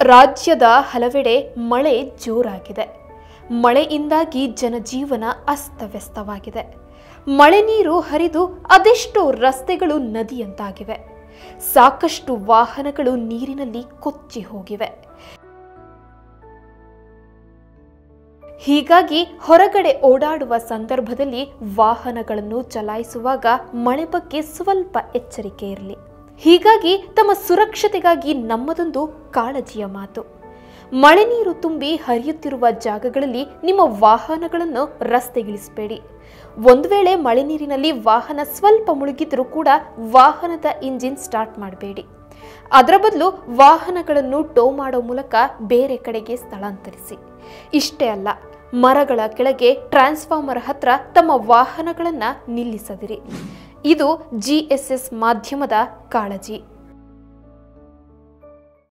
ರಾಜ್ಯದ ಹಲವೆಡೆ ಮಳೆ ಜೋರಾಗಿದೆ ಮಳೆಯಿಂದಾಗಿ ಜನಜೀವನ ಅಸ್ತವ್ಯಸ್ತವಾಗಿದೆ ಮಳೆ ನೀರು ಹರಿದು ಅದೆಷ್ಟೋ ರಸ್ತೆಗಳು ನದಿಯಂತಾಗಿವೆ ಸಾಕಷ್ಟು ವಾಹನಗಳು ನೀರಿನಲ್ಲಿ ಕೊಚ್ಚಿ ಹೋಗಿವೆ ಹೀಗಾಗಿ ಹೊರಗಡೆ ಓಡಾಡುವ ಸಂದರ್ಭದಲ್ಲಿ ವಾಹನಗಳನ್ನು ಚಲಾಯಿಸುವಾಗ ಮಳೆ ಬಗ್ಗೆ ಸ್ವಲ್ಪ ಎಚ್ಚರಿಕೆ ಇರಲಿ ಹೀಗಾಗಿ ತಮ್ಮ ಸುರಕ್ಷತೆಗಾಗಿ ನಮ್ಮದೊಂದು ಕಾಳಜಿಯ ಮಾತು ಮಳೆ ನೀರು ತುಂಬಿ ಹರಿಯುತ್ತಿರುವ ಜಾಗಗಳಲ್ಲಿ ನಿಮ್ಮ ವಾಹನಗಳನ್ನು ರಸ್ತೆಗಿಳಿಸಬೇಡಿ ಒಂದು ವೇಳೆ ಮಳೆ ನೀರಿನಲ್ಲಿ ವಾಹನ ಸ್ವಲ್ಪ ಮುಳುಗಿದ್ರೂ ಕೂಡ ವಾಹನದ ಇಂಜಿನ್ ಸ್ಟಾರ್ಟ್ ಮಾಡಬೇಡಿ ಅದರ ಬದಲು ವಾಹನಗಳನ್ನು ಟೋ ಮಾಡೋ ಮೂಲಕ ಬೇರೆ ಕಡೆಗೆ ಸ್ಥಳಾಂತರಿಸಿ ಇಷ್ಟೇ ಅಲ್ಲ ಮರಗಳ ಕೆಳಗೆ ಟ್ರಾನ್ಸ್ಫಾರ್ಮರ್ ಹತ್ರ ತಮ್ಮ ವಾಹನಗಳನ್ನು ನಿಲ್ಲಿಸದಿರಿ ಇದು ಜಿಎಸ್ಎಸ್ ಮಾಧ್ಯಮದ ಕಾಳಜಿ